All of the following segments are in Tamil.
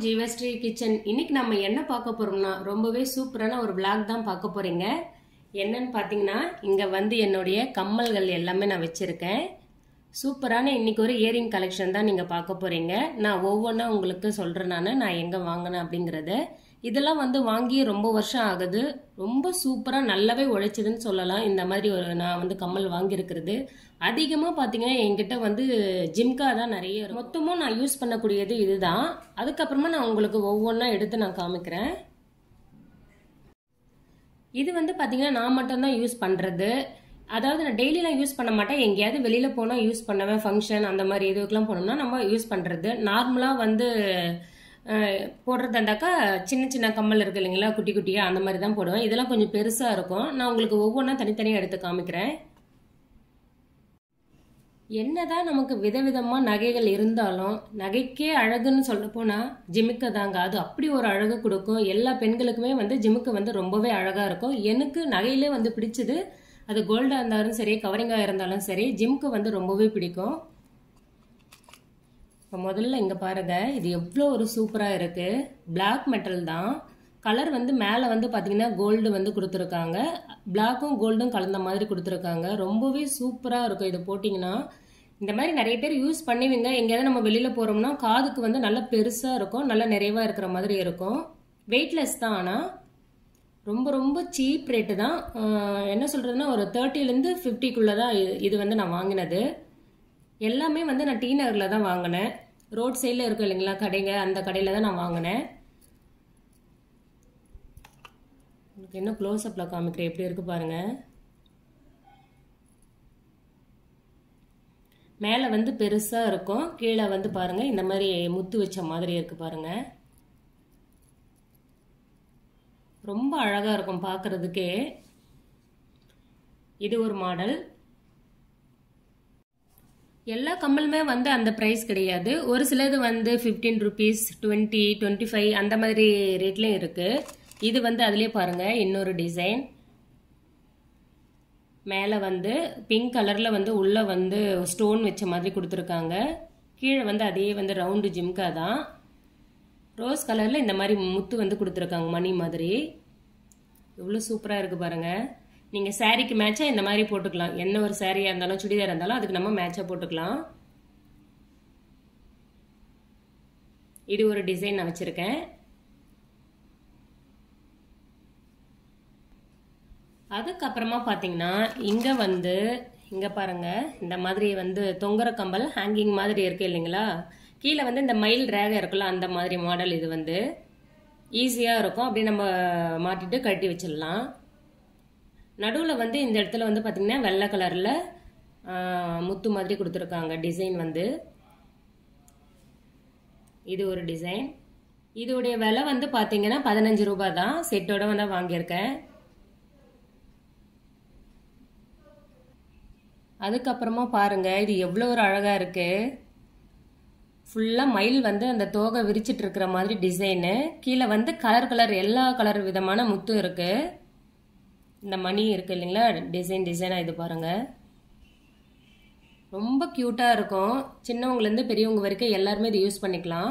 ஜீவஸ்ரீ கிச்சன் இன்னைக்கு நம்ம என்ன பார்க்க போறோம்னா ரொம்பவே சூப்பரான ஒரு vlog தான் பார்க்க போறீங்க என்னன்னு பார்த்தீங்கன்னா இங்க வந்து என்னுடைய கம்மல்கள் எல்லாமே நான் வச்சிருக்கேன் சூப்பரான இன்னைக்கு ஒரு இயரிங் கலெக்ஷன் தான் நீங்க பார்க்க போறீங்க நான் ஒவ்வொன்றா உங்களுக்கு சொல்றேன் நான் நான் எங்க வாங்கினேன் அப்படிங்கறத இதெல்லாம் வந்து வாங்கி ரொம்ப வருஷம் ஆகுது ரொம்ப சூப்பரா நல்லாவே உழைச்சதுன்னு சொல்லலாம் இந்த மாதிரி ஒரு நான் வந்து கம்மல் வாங்கியிருக்கிறது அதிகமாக பார்த்தீங்கன்னா என்கிட்ட வந்து ஜிம்கா தான் நிறைய இருக்கு. மொத்தமும் நான் யூஸ் பண்ணக்கூடியது இதுதான் அதுக்கப்புறமா நான் உங்களுக்கு ஒவ்வொன்றா எடுத்து நான் காமிக்கிறேன் இது வந்து பார்த்தீங்கன்னா நான் மட்டும்தான் யூஸ் பண்ணுறது அதாவது நான் டெய்லிலாம் யூஸ் பண்ண மாட்டேன் எங்கேயாவது வெளியில் போனால் யூஸ் பண்ணுவேன் ஃபங்க்ஷன் அந்த மாதிரி இதுக்கெல்லாம் போனோம்னா நம்ம யூஸ் பண்ணுறது நார்மலாக வந்து அஹ், போடுறதா இருந்தாக்கா சின்ன சின்ன கம்மல் இருக்கு இல்லைங்களா குட்டி குட்டியாக அந்த மாதிரி தான் போடுவேன் இதெல்லாம் கொஞ்சம் பெருசாக இருக்கும் நான் உங்களுக்கு ஒவ்வொன்றா தனித்தனியாக எடுத்து காமிக்கிறேன் என்னதான் நமக்கு விதவிதமா நகைகள் இருந்தாலும் நகைக்கே அழகுன்னு சொல்ல போனா ஜிமிக்க தாங்க அது அப்படி ஒரு அழகு கொடுக்கும் எல்லா பெண்களுக்குமே வந்து ஜிமிக்கு வந்து ரொம்பவே அழகா இருக்கும் எனக்கு நகையிலே வந்து பிடிச்சது அது கோல்டா இருந்தாலும் சரி கவரிங்கா இருந்தாலும் சரி ஜிம்க்கு வந்து ரொம்பவே பிடிக்கும் இப்போ முதல்ல இங்க பாருங்க இது எவ்வளோ ஒரு சூப்பரா இருக்கு Black மெட்டல் தான் கலர் வந்து மேலே வந்து பார்த்தீங்கன்னா கோல்டு வந்து கொடுத்துருக்காங்க பிளாக்கும் கோல்டும் கலந்த மாதிரி கொடுத்துருக்காங்க ரொம்பவே சூப்பராக இருக்கும் இது போட்டிங்கன்னா இந்த மாதிரி நிறைய பேர் யூஸ் பண்ணுவீங்க எங்கேயாவது நம்ம வெளியில் போகிறோம்னா காதுக்கு வந்து நல்லா பெருசாக இருக்கும் நல்லா நிறைவாக இருக்கிற மாதிரி இருக்கும் வெயிட்லெஸ் தான் ஆனால் ரொம்ப ரொம்ப சீப் ரேட்டு தான் ஆஹ் என்ன சொல்கிறதுனா ஒரு தேர்ட்டிலேருந்து ஃபிஃப்டிக்குள்ளே தான் இது- இது வந்து நான் வாங்கினது எல்லாமே வந்து நான் டி நகரில் தான் வாங்கினேன் ரோட் சைடில் இருக்கும் இல்லைங்களா கடைங்க அந்த கடையில் தான் நான் வாங்கினேன் உங்களுக்கு என்ன க்ளோஸ்அப்பில் காமிக்கிறேன் எப்படி இருக்கு பாருங்க மேலே வந்து பெருசாக இருக்கும் கீழே வந்து பாருங்க இந்த மாதிரி முத்து வச்ச மாதிரி இருக்கு பாருங்க ரொம்ப அழகாக இருக்கும் பார்க்கறதுக்கே இது ஒரு மாடல் எல்லா கம்மலுமே வந்து அந்த ப்ரைஸ் கிடையாது ஒரு சிலது வந்து fifteen rupees twenty twenty five அந்த மாதிரி ரேட்லேயும் இருக்கு இது வந்து அதுலேயே பாருங்க இன்னொரு டிசைன் மேலே வந்து பிங்க் கலரில் வந்து உள்ளே வந்து ஸ்டோன் வச்ச மாதிரி கொடுத்துருக்காங்க கீழே வந்து அதே வந்து ரவுண்டு ஜிம்கா தான் ரோஸ் கலரில் இந்த மாதிரி முத்து வந்து கொடுத்துருக்காங்க மணி மாதிரி எவ்வளோ சூப்பராக இருக்குது பாருங்கள் நீங்கள் சாரீக்கு மேட்சாக இந்த மாதிரி போட்டுக்கலாம் என்ன ஒரு சாரியாக இருந்தாலும் சுடிதார் இருந்தாலும் அதுக்கு நம்ம மேட்சாக போட்டுக்கலாம் இது ஒரு டிசைன் நான் வச்சுருக்கேன் அதுக்கப்புறமா பார்த்தீங்கன்னா இங்கே வந்து இங்கே பாருங்க இந்த மாதிரி வந்து தொங்குற கம்பல் ஹேங்கிங் மாதிரி இருக்கு இல்லைங்களா கீழே வந்து இந்த மயில் ரேகை இருக்குல்ல அந்த மாதிரி மாடல் இது வந்து ஈஸியாக இருக்கும் அப்படியே நம்ம மாட்டிட்டு கழட்டி வச்சிடலாம் நடுவில் வந்து இந்த இடத்துல வந்து பார்த்தீங்கன்னா வெள்ளை கலரில் முத்து மாதிரி கொடுத்துருக்காங்க டிசைன் வந்து இது ஒரு டிசைன் இதோடைய விலை வந்து பார்த்தீங்கன்னா பதினஞ்சு ரூபாய் தான் செட்டோட வந்து வாங்கியிருக்கேன் அதுக்கப்புறமா பாருங்க இது எவ்வளோ ஒரு அழகா இருக்கு ஃபுல்லாக மயில் வந்து அந்த தோகை விரிச்சிட்டு இருக்கிற மாதிரி டிசைனு கீழே வந்து கலர் கலர் எல்லா கலர் விதமான முத்து இருக்கு இந்த மணி இருக்கு இல்லைங்களா டிசைன் டிசைனாக இது பாருங்க ரொம்ப க்யூட்டாக இருக்கும் சின்னவங்கலேருந்து பெரியவங்க வரைக்கும் எல்லாருமே இது யூஸ் பண்ணிக்கலாம்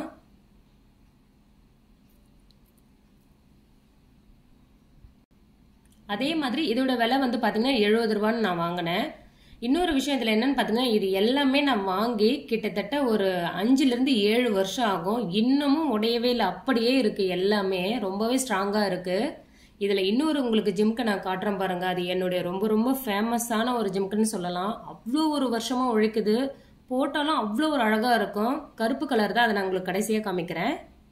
அதே மாதிரி இதோட விலை வந்து பார்த்தீங்கன்னா எழுபது ரூபான்னு நான் வாங்கினேன் இன்னொரு விஷயம் இதில் என்னன்னு பார்த்தீங்கன்னா இது எல்லாமே நான் வாங்கி கிட்டத்தட்ட ஒரு அஞ்சுலேருந்து ஏழு வருஷம் ஆகும் இன்னமும் உடையவே இல்லை அப்படியே இருக்கு எல்லாமே ரொம்பவே ஸ்ட்ராங்காக இருக்கு இதில் இன்னொரு உங்களுக்கு ஜிம்க்கு நான் காட்டுறேன் பாருங்க அது என்னுடைய ரொம்ப ரொம்ப ஃபேமஸான ஒரு ஜிம்க்குன்னு சொல்லலாம் அவ்வளோ ஒரு வருஷமாக உழைக்குது போட்டாலும் அவ்வளோ ஒரு அழகாக இருக்கும் கருப்பு கலர் தான் அதை நான் உங்களுக்கு கடைசியாக காமிக்கிறேன்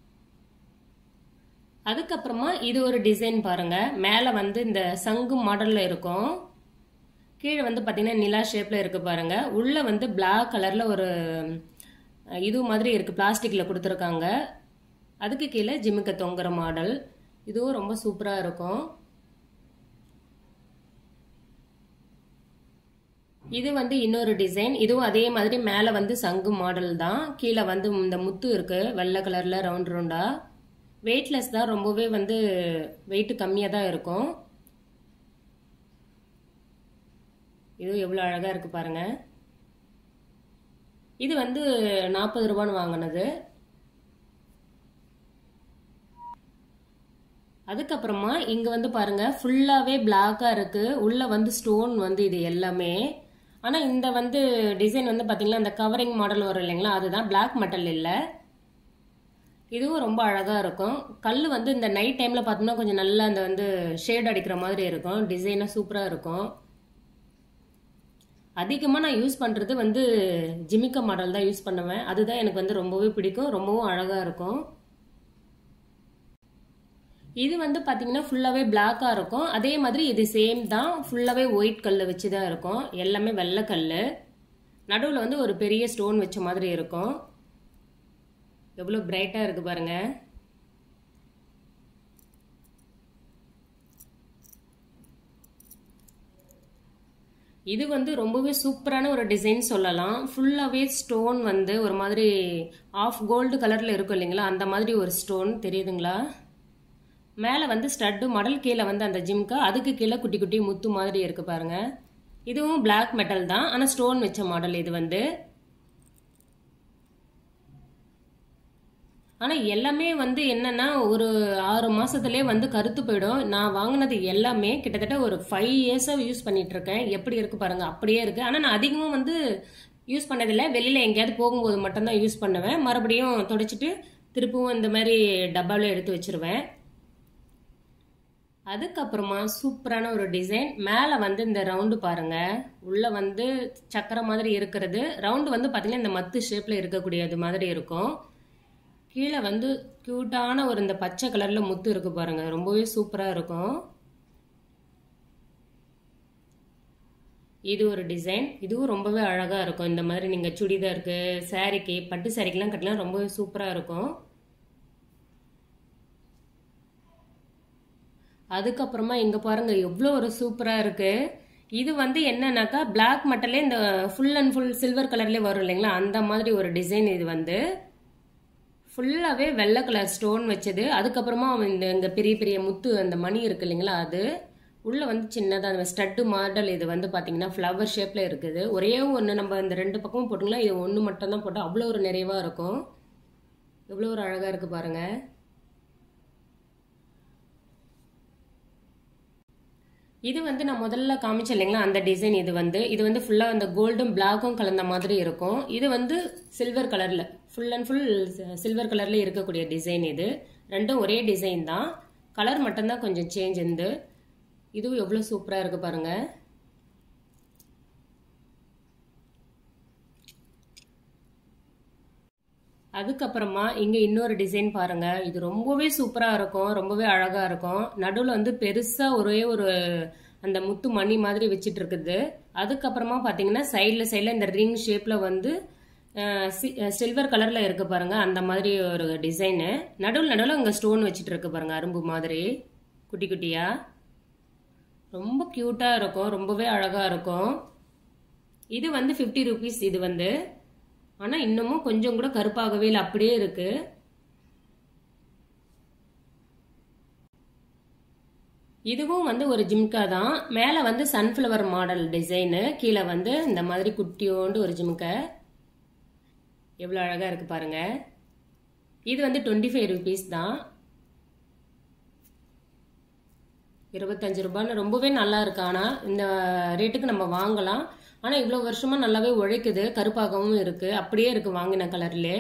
அதுக்கப்புறமா இது ஒரு டிசைன் பாருங்க மேலே வந்து இந்த சங்கு மாடல்ல இருக்கும் கீழே வந்து பார்த்தீங்கன்னா நிலா ஷேப்ல இருக்கு பாருங்க உள்ள வந்து Black கலர்ல ஒரு அஹ், இது மாதிரி இருக்கு பிளாஸ்டிக்ல கொடுத்துருக்காங்க அதுக்கு கீழே ஜிம்முக்கு தொங்குற மாடல் இதுவும் ரொம்ப சூப்பரா இருக்கும் இது வந்து இன்னொரு டிசைன் இதுவும் அதே மாதிரி மேலே வந்து சங்கு மாடல் தான் கீழே வந்து இந்த முத்து இருக்கு வெள்ளை கலர்ல ரவுண்ட் ரவுண்டா வெயிட்லெஸ் தான் ரொம்பவே வந்து வெயிட் கம்மியாக தான் இருக்கும் இது எவ்வளோ அழகாக இருக்கு பாருங்க இது வந்து நாற்பது ரூபான்னு வாங்கினது அதுக்கப்புறமா இங்கே வந்து பாருங்க ஃபுல்லாகவே பிளாக்காக இருக்குது உள்ளே வந்து ஸ்டோன் வந்து இது எல்லாமே ஆனால் இந்த வந்து டிசைன் வந்து பார்த்தீங்கன்னா அந்த கவரிங் மாடல் வரும் இல்லைங்களா அதுதான் பிளாக் மெட்டல் இல்லை இதுவும் ரொம்ப அழகாக இருக்கும் கல் வந்து இந்த நைட் டைமில் பார்த்தோம்னா கொஞ்சம் நல்லா அந்த வந்து ஷேட் அடிக்கிற மாதிரி இருக்கும் டிசைனாக சூப்பராக இருக்கும் அதிகமாக நான் யூஸ் பண்ணுறது வந்து ஜிமிக்கா மாடல் தான் யூஸ் பண்ணுவேன் அதுதான் எனக்கு வந்து ரொம்பவே பிடிக்கும் ரொம்பவும் அழகாக இருக்கும் இது வந்து பார்த்தீங்கன்னா ஃபுல்லாகவே பிளாக்காக இருக்கும் அதே மாதிரி இது சேம் தான் ஃபுல்லாகவே ஒயிட் கல் வச்சு தான் இருக்கும் எல்லாமே வெள்ளை கல் நடுவில் வந்து ஒரு பெரிய ஸ்டோன் வச்ச மாதிரி இருக்கும் எவ்வளோ பிரைட்டாக இருக்குது பாருங்க இது வந்து ரொம்பவே சூப்பரான ஒரு டிசைன் சொல்லலாம் ஃபுல்லாகவே ஸ்டோன் வந்து ஒரு மாதிரி ஆஃப் கோல்டு கலரில் இருக்கும் இல்லைங்களா அந்த மாதிரி ஒரு ஸ்டோன் தெரியுதுங்களா மேலே வந்து ஸ்டட்டு மடல் கீழே வந்து அந்த ஜிம்கா அதுக்கு கீழே குட்டி குட்டி முத்து மாதிரி இருக்கு பாருங்க இதுவும் பிளாக் மெட்டல் தான் ஆனால் ஸ்டோன் வச்ச மாடல் இது வந்து ஆனால் எல்லாமே வந்து என்னன்னா ஒரு ஆறு மாசத்துலேயே வந்து கருத்து போயிடும் நான் வாங்கினது எல்லாமே கிட்டத்தட்ட ஒரு ஃபைவ் இயர்ஸாக யூஸ் பண்ணிட்டு இருக்கேன் எப்படி இருக்கு பாருங்க அப்படியே இருக்கு ஆனால் நான் அதிகமாக வந்து யூஸ் பண்ணதில்லை வெளியில் எங்கேயாவது போகும்போது மட்டும்தான் யூஸ் பண்ணுவேன் மறுபடியும் தொடச்சிட்டு திருப்பவும் இந்த மாதிரி டப்பாவில் எடுத்து வச்சிருவேன் அதுக்கப்புறமா சூப்பரான ஒரு டிசைன் மேலே வந்து இந்த ரவுண்டு பாருங்க உள்ள வந்து சக்கரை மாதிரி இருக்கிறது ரவுண்டு வந்து பார்த்தீங்கன்னா இந்த மத்து ஷேப்பில் இருக்கக்கூடியது மாதிரி இருக்கும் கீழே வந்து க்யூட்டான ஒரு இந்த பச்சை கலரில் முத்து இருக்கு பாருங்க ரொம்பவே சூப்பராக இருக்கும் இது ஒரு டிசைன் இதுவும் ரொம்பவே அழகாக இருக்கும் இந்த மாதிரி நீங்கள் சுடிதாருக்கு சாரிக்கு பட்டு சாரிக்கெலாம் கட்டலாம் ரொம்பவே சூப்பராக இருக்கும் அதுக்கப்புறமா இங்கே பாருங்க எவ்வளோ ஒரு சூப்பராக இருக்கு இது வந்து என்னன்னாக்கா பிளாக் மட்டலே இந்த ஃபுல் அண்ட் ஃபுல் சில்வர் கலர்லேயே வரும் இல்லைங்களா அந்த மாதிரி ஒரு டிசைன் இது வந்து ஃபுல்லாகவே வெள்ளை கலர் ஸ்டோன் வச்சது அதுக்கப்புறமா இந்த இந்த பெரிய பெரிய முத்து அந்த மணி இருக்கு இல்லைங்களா அது உள்ளே வந்து சின்னதாக அந்த ஸ்டட்டு மாடல் இது வந்து பார்த்தீங்கன்னா ஃப்ளவர் ஷேப்பில் இருக்குது ஒரே ஒன்று நம்ம இந்த ரெண்டு பக்கமும் போட்டுங்களா இது ஒன்று மட்டும் தான் போட்டால் அவ்வளோ ஒரு நிறைவாக இருக்கும் எவ்வளோ ஒரு அழகாக இருக்குது பாருங்கள் இது வந்து நான் முதல்ல காமிச்சேன் இல்லைங்களா அந்த டிசைன் இது வந்து இது வந்து ஃபுல்லாக அந்த கோல்டும் பிளாக்கும் கலந்த மாதிரி இருக்கும் இது வந்து சில்வர் கலரில் ஃபுல் அண்ட் ஃபுல் சில்வர் கலரில் இருக்கக்கூடிய டிசைன் இது ரெண்டும் ஒரே டிசைன் தான் கலர் மட்டும்தான் கொஞ்சம் சேஞ்ச் இருந்து இதுவும் எவ்வளோ சூப்பராக இருக்கு பாருங்க அதுக்கப்புறமா இங்கே இன்னொரு டிசைன் பாருங்க இது ரொம்பவே சூப்பராக இருக்கும் ரொம்பவே அழகாக இருக்கும் நடுவில் வந்து பெருசாக ஒரே ஒரு அந்த முத்து மணி மாதிரி வச்சிட்டு இருக்குது அதுக்கப்புறமா பார்த்தீங்கன்னா சைடில் சைடில் இந்த ரிங் ஷேப்பில் வந்து சில்வர் கலரில் இருக்கு பாருங்க அந்த மாதிரி ஒரு டிசைனு நடுவில் நடுவில் இங்கே ஸ்டோன் வச்சுட்டு இருக்கு பாருங்க அரும்பு மாதிரி குட்டி குட்டியா ரொம்ப க்யூட்டாக இருக்கும் ரொம்பவே அழகாக இருக்கும் இது வந்து ஃபிஃப்டி ருபீஸ் இது வந்து ஆனால் இன்னமும் கொஞ்சம் கூட கருப்பாகவே இல்லை அப்படியே இருக்கு இதுவும் வந்து ஒரு ஜிம்கா தான் மேலே வந்து சன்ஃப்ளவர் மாடல் டிசைனு கீழே வந்து இந்த மாதிரி குட்டியோண்டு ஒரு ஜிம்கா எவ்வளோ அழகாக இருக்கு பாருங்க இது வந்து டுவெண்ட்டி ஃபைவ் ருபீஸ் தான் இருபத்தஞ்சு ரூபான்னு ரொம்பவே நல்லா இருக்கு ஆனால் இந்த ரேட்டுக்கு நம்ம வாங்கலாம் ஆனால் இவ்வளோ வருஷமா நல்லாவே உழைக்குது கருப்பாகவும் இருக்கு அப்படியே இருக்கு வாங்கின கலர்லே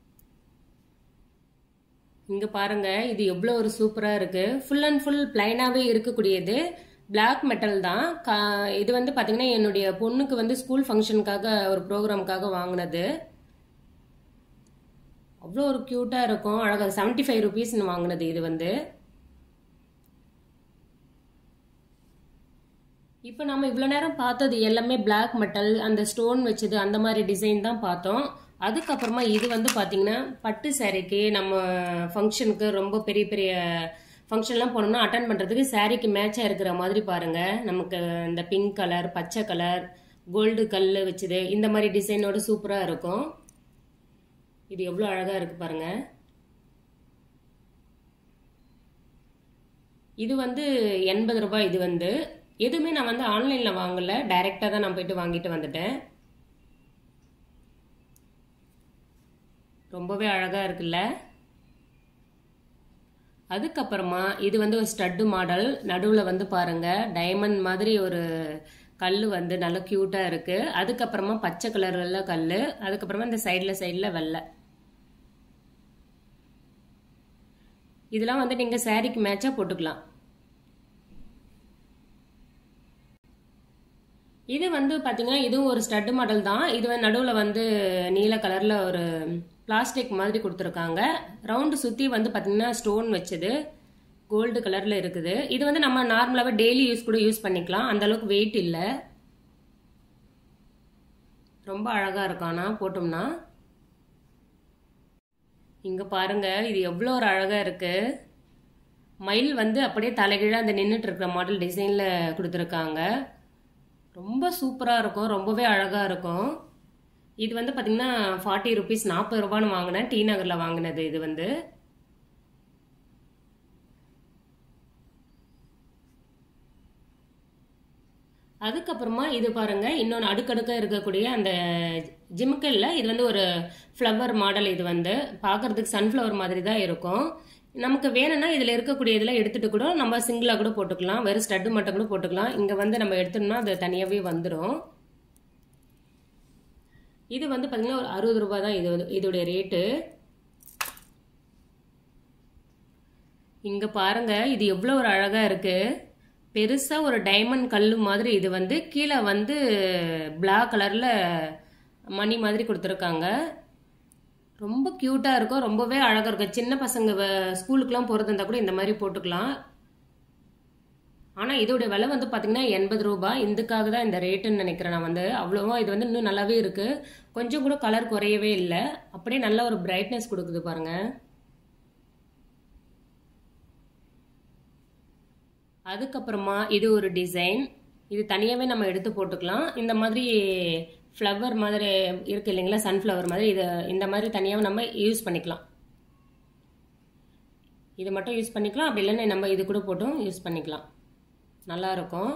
இங்க பாருங்க இது எவ்வளோ ஒரு சூப்பரா இருக்கு ஃபுல் அண்ட் ஃபுல் பிளைனாவே இருக்கக்கூடியது பிளாக் மெட்டல் தான் இது வந்து பாத்தீங்கன்னா என்னுடைய பொண்ணுக்கு வந்து ஸ்கூல் ஃபங்க்ஷனுக்காக ஒரு ப்ரோக்ராமுக்காக வாங்கினது அவ்வளோ ஒரு க்யூட்டாக இருக்கும் அழகாக செவன்ட்டி ஃபைவ் ருபீஸ்னு வாங்கினது இது வந்து இப்போ நம்ம இவ்வளோ நேரம் பார்த்தது எல்லாமே பிளாக் மெட்டல் அந்த ஸ்டோன் வச்சது அந்த மாதிரி டிசைன் தான் பார்த்தோம் அதுக்கப்புறமா இது வந்து பார்த்தீங்கன்னா பட்டு சாரீக்கு நம்ம ஃபங்க்ஷனுக்கு ரொம்ப பெரிய பெரிய ஃபங்க்ஷன்லாம் போனோம்னா அட்டன் பண்ணுறதுக்கு சாரீக்கு மேட்சாக இருக்கிற மாதிரி பாருங்கள் நமக்கு இந்த பிங்க் கலர் பச்சை கலர் கோல்டு கல் வச்சது இந்த மாதிரி டிசைனோட சூப்பராக இருக்கும் இது எவ்வளோ அழகாக இருக்கு பாருங்க இது வந்து எண்பது ரூபாய் இது வந்து எதுவுமே நான் வந்து ஆன்லைனில் வாங்கல டைரெக்டாக தான் நான் போயிட்டு வாங்கிட்டு வந்துட்டேன் ரொம்பவே அழகாக இருக்குல்ல அதுக்கப்புறமா இது வந்து ஒரு ஸ்டட்டு மாடல் நடுவில் வந்து பாருங்க டைமண்ட் மாதிரி ஒரு கல் வந்து நல்ல க்யூட்டாக இருக்கு அதுக்கப்புறமா பச்சை கலர்ல கல் அதுக்கப்புறமா இந்த சைடில் சைடில் வெள்ளை இதெல்லாம் வந்து நீங்கள் சாரிக்கு மேட்சாக போட்டுக்கலாம் இது வந்து பார்த்தீங்கன்னா இதுவும் ஒரு ஸ்டட்டு மாடல் தான் இது வந்து நடுவில் வந்து நீல கலரில் ஒரு பிளாஸ்டிக் மாதிரி கொடுத்துருக்காங்க ரவுண்டு சுற்றி வந்து பார்த்தீங்கன்னா ஸ்டோன் வச்சது கோல்டு கலரில் இருக்குது இது வந்து நம்ம நார்மலாகவே டெய்லி யூஸ் கூட யூஸ் பண்ணிக்கலாம் அந்த அளவுக்கு வெயிட் இல்லை ரொம்ப அழகாக இருக்கும் ஆனால் போட்டோம்னா இங்கே பாருங்க இது எவ்வளோ ஒரு அழகாக இருக்கு மயில் வந்து அப்படியே தலைகீழாக அந்த நின்றுட்டு இருக்கிற மாடல் டிசைனில் கொடுத்துருக்காங்க ரொம்ப சூப்பராக இருக்கும் ரொம்பவே அழகாக இருக்கும் இது வந்து பார்த்தீங்கன்னா ஃபார்ட்டி ருபீஸ் நாற்பது ரூபான்னு வாங்கினேன் டி நகரில் வாங்கினது இது வந்து அதுக்கப்புறமா இது பாருங்க இன்னொன்று அடுக்கடுக்க இருக்கக்கூடிய அந்த ஜிம்கல்ல இது வந்து ஒரு ஃப்ளவர் மாடல் இது வந்து பார்க்கறதுக்கு சன்ஃப்ளவர் மாதிரி தான் இருக்கும் நமக்கு வேணும்னா இதில் இருக்கக்கூடிய இதெல்லாம் எடுத்துட்டு கூட நம்ம சிங்கிளாக கூட போட்டுக்கலாம் வெறும் ஸ்டட்டு மட்டும் கூட போட்டுக்கலாம் இங்கே வந்து நம்ம எடுத்தோம்னா அது தனியாகவே வந்துடும் இது வந்து பார்த்தீங்கன்னா ஒரு அறுபது ரூபாய் தான் இது வந்து இதோடைய ரேட்டு இங்கே பாருங்க இது எவ்வளோ ஒரு அழகாக இருக்கு பெருசாக ஒரு டைமண்ட் கல் மாதிரி இது வந்து கீழே வந்து பிளாக் கலரில் மணி மாதிரி கொடுத்துருக்காங்க ரொம்ப க்யூட்டாக இருக்கும் ரொம்பவே அழகாக இருக்கும் சின்ன பசங்க ஸ்கூலுக்குலாம் போகிறது இருந்தால் கூட இந்த மாதிரி போட்டுக்கலாம் ஆனால் இதோட விலை வந்து பார்த்தீங்கன்னா எண்பது ரூபாய் இதுக்காக தான் இந்த ரேட்டுன்னு நினைக்கிறேன் நான் வந்து அவ்வளோவா இது வந்து இன்னும் நல்லாவே இருக்குது கொஞ்சம் கூட கலர் குறையவே இல்லை அப்படியே நல்ல ஒரு பிரைட்னஸ் கொடுக்குது பாருங்கள் அதுக்கப்புறமா இது ஒரு டிசைன் இது தனியாகவே நம்ம எடுத்து போட்டுக்கலாம் இந்த மாதிரி ஃப்ளவர் மாதிரி இருக்கு இல்லைங்களா சன்ஃப்ளவர் மாதிரி இதை இந்த மாதிரி தனியாக நம்ம யூஸ் பண்ணிக்கலாம் இது மட்டும் யூஸ் பண்ணிக்கலாம் அப்படி இல்லைன்னா நம்ம இது கூட போட்டும் யூஸ் பண்ணிக்கலாம் நல்லா இருக்கும்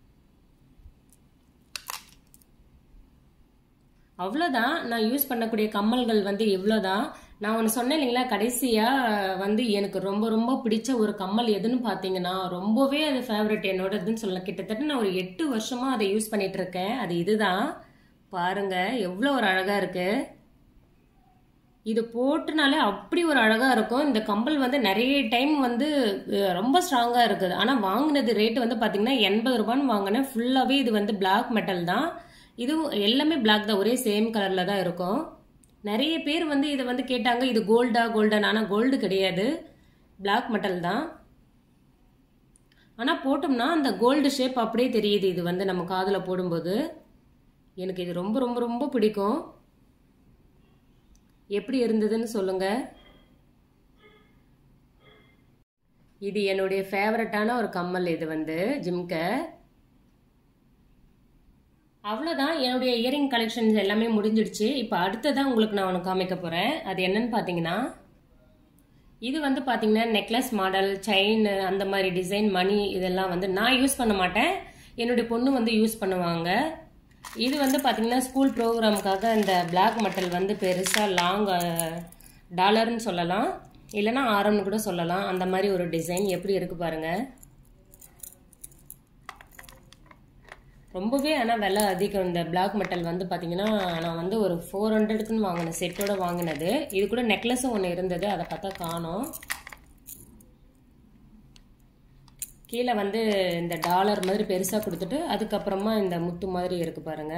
அவ்வளோதான் நான் யூஸ் பண்ணக்கூடிய கம்மல்கள் வந்து இவ்வளோதான் நான் ஒன்று சொன்னேன் இல்லைங்களா கடைசியாக வந்து எனக்கு ரொம்ப ரொம்ப பிடிச்ச ஒரு கம்மல் எதுன்னு பார்த்தீங்கன்னா ரொம்பவே அது ஃபேவரட் என்னோட இதுன்னு சொல்லலாம் கிட்டத்தட்ட நான் ஒரு எட்டு வருஷமாக அதை யூஸ் பண்ணிட்டு இருக்கேன் அது இதுதான் பாருங்க எவ்வளோ ஒரு அழகாக இருக்கு இது போட்டுனாலே அப்படி ஒரு அழகாக இருக்கும் இந்த கம்பல் வந்து நிறைய டைம் வந்து ரொம்ப ஸ்ட்ராங்காக இருக்குது ஆனால் வாங்கினது ரேட்டு வந்து பார்த்தீங்கன்னா எண்பது ரூபான்னு வாங்கினேன் ஃபுல்லாகவே இது வந்து பிளாக் மெட்டல் தான் இதுவும் எல்லாமே பிளாக் தான் ஒரே சேம் கலரில் தான் இருக்கும் நிறைய பேர் வந்து இதை வந்து கேட்டாங்க இது கோல்டா கோல்டன் ஆனால் கோல்டு கிடையாது பிளாக் மெட்டல் தான் ஆனால் போட்டோம்னா அந்த கோல்டு ஷேப் அப்படியே தெரியுது இது வந்து நம்ம காதில் போடும்போது எனக்கு இது ரொம்ப ரொம்ப ரொம்ப பிடிக்கும் எப்படி இருந்ததுன்னு சொல்லுங்க இது என்னுடைய ஃபேவரட்டான ஒரு கம்மல் இது வந்து ஜிம்க அவ்வளோதான் என்னுடைய இயரிங் கலெக்ஷன்ஸ் எல்லாமே முடிஞ்சிடுச்சு இப்போ அடுத்ததான் உங்களுக்கு நான் ஒன்று காமிக்க போகிறேன் அது என்னன்னு பார்த்தீங்கன்னா இது வந்து பார்த்தீங்கன்னா நெக்லஸ் மாடல் செயின் அந்த மாதிரி டிசைன் மணி இதெல்லாம் வந்து நான் யூஸ் பண்ண மாட்டேன் என்னுடைய பொண்ணு வந்து யூஸ் பண்ணுவாங்க இது வந்து பார்த்தீங்கன்னா ஸ்கூல் ப்ரோக்ராமுக்காக இந்த பிளாக் மெட்டல் வந்து பெருசாக லாங் டாலர்னு சொல்லலாம் இல்லைன்னா ஆரம்னு கூட சொல்லலாம் அந்த மாதிரி ஒரு டிசைன் எப்படி இருக்கு பாருங்க ரொம்பவே ஆனால் விலை அதிகம் இந்த பிளாக் மெட்டல் வந்து பார்த்தீங்கன்னா நான் வந்து ஒரு ஃபோர் ஹண்ட்ரடுக்குன்னு வாங்கினேன் செட்டோட வாங்கினது இது கூட நெக்லஸும் ஒன்று இருந்தது அதை பார்த்தா காணோம் கீழே வந்து இந்த டாலர் மாதிரி பெருசாக கொடுத்துட்டு அதுக்கப்புறமா இந்த முத்து மாதிரி இருக்கு பாருங்க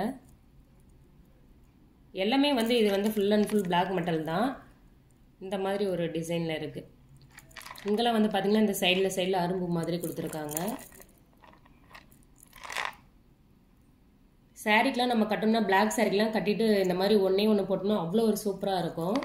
எல்லாமே வந்து இது வந்து full and full black metal தான் இந்த மாதிரி ஒரு டிசைனில் இருக்குது இங்கெல்லாம் வந்து பார்த்தீங்கன்னா இந்த சைடில் சைடில் அரும்பு மாதிரி கொடுத்துருக்காங்க சாரீக்கெலாம் நம்ம கட்டோம்னா பிளாக் சாரீக்கெலாம் கட்டிட்டு இந்த மாதிரி ஒன்றே ஒன்று போட்டோம்னா அவ்வளோ ஒரு சூப்பராக இருக்கும்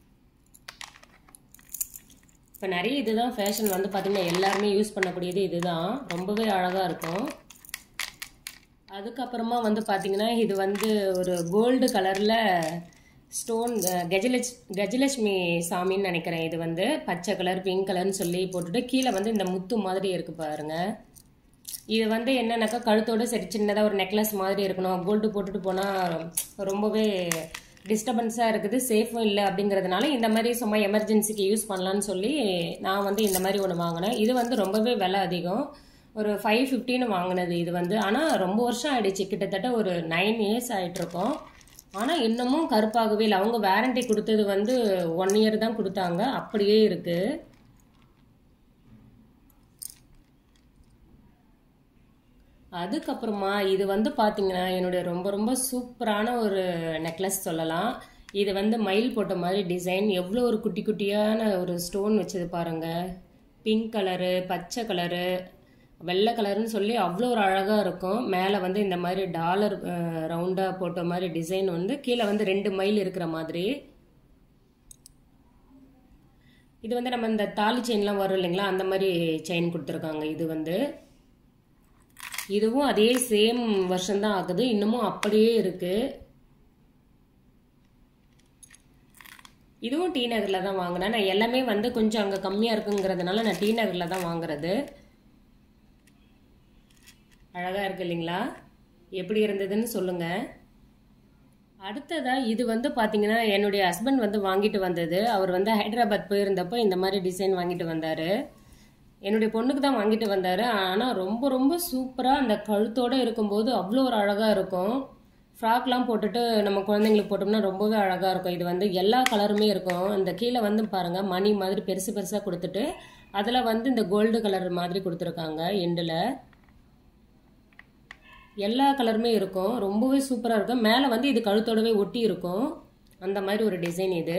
இப்போ நிறைய இதுதான் ஃபேஷன் வந்து பார்த்திங்கன்னா எல்லாருமே யூஸ் பண்ணக்கூடியது இதுதான் ரொம்பவே அழகாக இருக்கும் அதுக்கப்புறமா வந்து பார்த்திங்கன்னா இது வந்து ஒரு கோல்டு கலரில் ஸ்டோன் கஜலட்ச் கஜலட்சுமி சாமின்னு நினைக்கிறேன் இது வந்து பச்சை கலர் பிங்க் கலர்னு சொல்லி போட்டுட்டு கீழே வந்து இந்த முத்து மாதிரி இருக்கு பாருங்க இது வந்து என்னன்னாக்கா கழுத்தோட சரி சின்னதாக ஒரு நெக்லஸ் மாதிரி இருக்கணும் கோல்டு போட்டுட்டு போனால் ரொம்பவே டிஸ்டர்பன்ஸாக இருக்குது சேஃபும் இல்லை அப்படிங்கிறதுனால இந்த மாதிரி சும்மா எமர்ஜென்சிக்கு யூஸ் பண்ணலான்னு சொல்லி நான் வந்து இந்த மாதிரி ஒன்று வாங்கினேன் இது வந்து ரொம்பவே விலை அதிகம் ஒரு ஃபைவ் ஃபிஃப்டின்னு வாங்கினது இது வந்து ஆனால் ரொம்ப வருஷம் ஆயிடுச்சு கிட்டத்தட்ட ஒரு நைன் இயர்ஸ் ஆகிட்ருக்கோம் ஆனால் இன்னமும் கருப்பாகவே இல்லை அவங்க வேரண்டி கொடுத்தது வந்து ஒன் இயர் தான் கொடுத்தாங்க அப்படியே இருக்குது அதுக்கப்புறமா இது வந்து பார்த்தீங்கன்னா என்னுடைய ரொம்ப ரொம்ப சூப்பரான ஒரு நெக்லஸ் சொல்லலாம் இது வந்து மயில் போட்ட மாதிரி டிசைன் எவ்வளோ ஒரு குட்டி குட்டியான ஒரு ஸ்டோன் வச்சது பாருங்க பிங்க் கலரு பச்சை கலரு வெள்ளை கலர்னு சொல்லி அவ்வளோ ஒரு அழகாக இருக்கும் மேலே வந்து இந்த மாதிரி டாலர் ரவுண்டாக போட்ட மாதிரி டிசைன் வந்து கீழே வந்து ரெண்டு மைல் இருக்கிற மாதிரி இது வந்து நம்ம இந்த தாலி செயின்லாம் வரும் இல்லைங்களா அந்த மாதிரி செயின் கொடுத்துருக்காங்க இது வந்து இதுவும் அதே சேம் வருஷம் தான் ஆகுது இன்னமும் அப்படியே இருக்கு இதுவும் டி நகரில் தான் வாங்கினேன் நான் எல்லாமே வந்து கொஞ்சம் அங்கே கம்மியாக இருக்குங்கிறதுனால நான் டி நகரில் தான் வாங்குறது அழகாக இருக்கு இல்லைங்களா எப்படி இருந்ததுன்னு சொல்லுங்கள் அடுத்ததாக இது வந்து பார்த்தீங்கன்னா என்னுடைய ஹஸ்பண்ட் வந்து வாங்கிட்டு வந்தது அவர் வந்து ஹைதராபாத் போயிருந்தப்போ இந்த மாதிரி டிசைன் வாங்கிட்டு வந்தார் என்னுடைய பொண்ணுக்கு தான் வாங்கிட்டு வந்தார் ஆனால் ரொம்ப ரொம்ப சூப்பராக அந்த கழுத்தோடு இருக்கும்போது அவ்வளோ ஒரு அழகாக இருக்கும் ஃப்ராக்லாம் போட்டுட்டு நம்ம குழந்தைங்களுக்கு போட்டோம்னா ரொம்பவே அழகாக இருக்கும் இது வந்து எல்லா கலருமே இருக்கும் இந்த கீழே வந்து பாருங்கள் மணி மாதிரி பெருசு பெருசாக கொடுத்துட்டு அதில் வந்து இந்த கோல்டு கலர் மாதிரி கொடுத்துருக்காங்க எண்டில் எல்லா கலருமே இருக்கும் ரொம்பவே சூப்பராக இருக்கும் மேலே வந்து இது கழுத்தோடவே ஒட்டி இருக்கும் அந்த மாதிரி ஒரு டிசைன் இது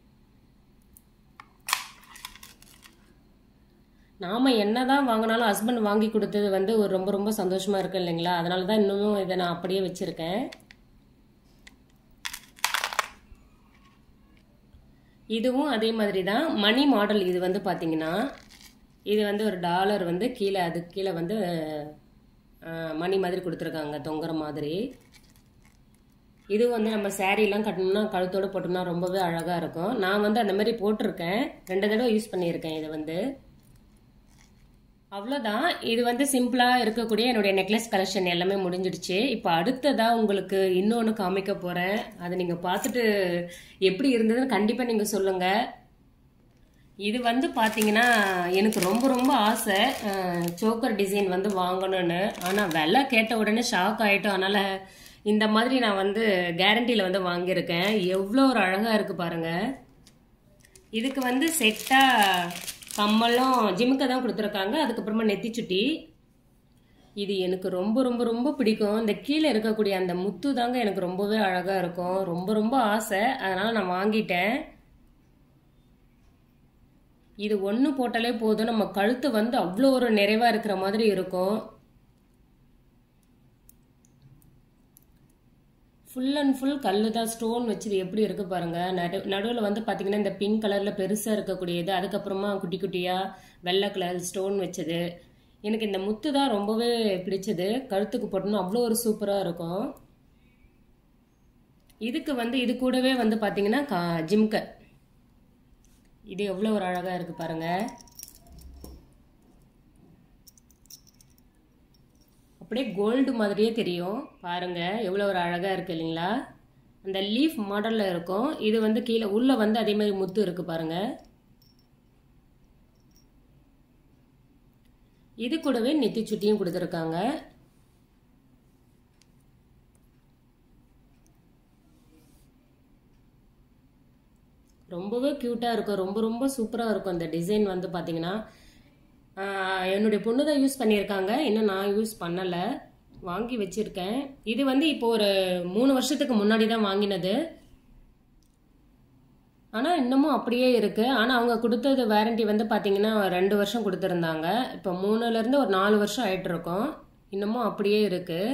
நாம் என்ன தான் வாங்கினாலும் ஹஸ்பண்ட் வாங்கி கொடுத்தது வந்து ஒரு ரொம்ப ரொம்ப சந்தோஷமாக இருக்கு இல்லைங்களா அதனால தான் இன்னமும் இதை நான் அப்படியே வச்சுருக்கேன் இதுவும் அதே மாதிரி தான் மணி மாடல் இது வந்து பார்த்தீங்கன்னா இது வந்து ஒரு டாலர் வந்து கீழே அது கீழே வந்து மணி மாதிரி கொடுத்துருக்காங்க தொங்குற மாதிரி இது வந்து நம்ம சேரீலாம் கட்டணும்னா கழுத்தோடு போட்டோம்னா ரொம்பவே அழகாக இருக்கும் நான் வந்து அந்த மாதிரி போட்டிருக்கேன் ரெண்டு தடவை யூஸ் பண்ணியிருக்கேன் இது வந்து அவ்வளோதான் இது வந்து சிம்பிளாக இருக்கக்கூடிய என்னுடைய நெக்லஸ் கலெக்ஷன் எல்லாமே முடிஞ்சிடுச்சு இப்போ அடுத்ததாக உங்களுக்கு இன்னொன்று காமிக்க போகிறேன் அதை நீங்கள் பார்த்துட்டு எப்படி இருந்ததுன்னு கண்டிப்பாக நீங்கள் சொல்லுங்கள் இது வந்து பார்த்தீங்கன்னா எனக்கு ரொம்ப ரொம்ப ஆசை சோக்கர் டிசைன் வந்து வாங்கணும்னு ஆனால் விலை கேட்ட உடனே ஷாக் ஆகிட்டோம் அதனால் இந்த மாதிரி நான் வந்து கேரண்டியில் வந்து வாங்கியிருக்கேன் எவ்வளோ ஒரு அழகாக இருக்குது பாருங்கள் இதுக்கு வந்து செட்டாக கம்மலும் ஜிமுக்க தான் கொடுத்துருக்காங்க அதுக்கப்புறமா நெத்தி சுட்டி இது எனக்கு ரொம்ப ரொம்ப ரொம்ப பிடிக்கும் இந்த கீழே இருக்கக்கூடிய அந்த முத்து தாங்க எனக்கு ரொம்பவே அழகாக இருக்கும் ரொம்ப ரொம்ப ஆசை அதனால் நான் வாங்கிட்டேன் இது ஒன்று போட்டாலே போதும் நம்ம கழுத்து வந்து அவ்வளோ ஒரு நிறைவாக இருக்கிற மாதிரி இருக்கும் ஃபுல் அண்ட் ஃபுல் கல் தான் ஸ்டோன் வச்சது எப்படி இருக்கு பாருங்க நடு நடுவில் வந்து பார்த்தீங்கன்னா இந்த பிங்க் கலரில் பெருசாக இருக்கக்கூடியது அதுக்கப்புறமா குட்டி குட்டியாக வெள்ளை கலர் ஸ்டோன் வச்சது எனக்கு இந்த முத்து தான் ரொம்பவே பிடிச்சது கழுத்துக்கு போட்டோம்னா அவ்வளோ ஒரு சூப்பராக இருக்கும் இதுக்கு வந்து இது கூடவே வந்து பார்த்தீங்கன்னா கா ஜிம்க இது எவ்வளோ ஒரு அழகாக இருக்குது பாருங்கள் அப்படியே கோல்டு மாதிரியே தெரியும் பாருங்க எவ்வளோ ஒரு அழகாக இருக்குது இல்லைங்களா அந்த லீஃப் மாடலில் இருக்கும் இது வந்து கீழே உள்ளே வந்து அதே மாதிரி முத்து இருக்குது பாருங்க இது கூடவே நெத்தி சுட்டியும் கொடுத்துருக்காங்க ரொம்பவே க்யூட்டாக இருக்கும் ரொம்ப ரொம்ப சூப்பராக இருக்கும் இந்த டிசைன் வந்து பார்த்தீங்கன்னா என்னுடைய பொண்ணு தான் யூஸ் பண்ணியிருக்காங்க இன்னும் நான் யூஸ் பண்ணலை வாங்கி வச்சுருக்கேன் இது வந்து இப்போ ஒரு மூணு வருஷத்துக்கு முன்னாடி தான் வாங்கினது ஆனால் இன்னமும் அப்படியே இருக்குது ஆனால் அவங்க கொடுத்தது வேரண்டி வந்து பார்த்தீங்கன்னா ரெண்டு வருஷம் கொடுத்துருந்தாங்க இப்போ மூணுலேருந்து ஒரு நாலு வருஷம் ஆகிட்டுருக்கோம் இன்னமும் அப்படியே இருக்குது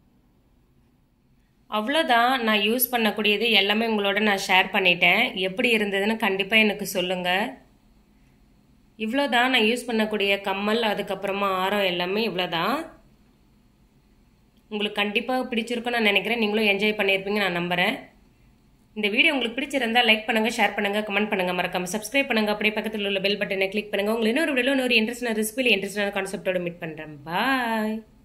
அவ்வளோதான் நான் யூஸ் பண்ணக்கூடியது எல்லாமே உங்களோட நான் ஷேர் பண்ணிட்டேன் எப்படி இருந்ததுன்னு கண்டிப்பாக எனக்கு சொல்லுங்கள் இவ்வளோதான் நான் யூஸ் பண்ணக்கூடிய கம்மல் அதுக்கப்புறமா ஆரம் எல்லாமே இவ்வளோதான் உங்களுக்கு கண்டிப்பாக பிடிச்சிருக்கும்னு நான் நினைக்கிறேன் நீங்களும் என்ஜாய் பண்ணியிருப்பீங்க நான் நம்புகிறேன் இந்த வீடியோ உங்களுக்கு பிடிச்சிருந்தா லைக் பண்ணுங்கள் ஷேர் பண்ணுங்கள் கமெண்ட் பண்ணுங்கள் மறக்காம சப்ஸ்கிரைப் பண்ணுங்கள் அப்படியே பக்கத்தில் உள்ள பெல் பட்டனை கிளிக் பண்ணுங்கள் உங்களுக்கு இன்னொரு வீடியோ இன்னொரு இன்ட்ரெஸ்டான ரெசிபியில் இன்ட்ரெஸ்டான கான்செப்டோட மீட் பண்ணுறேன் பாய்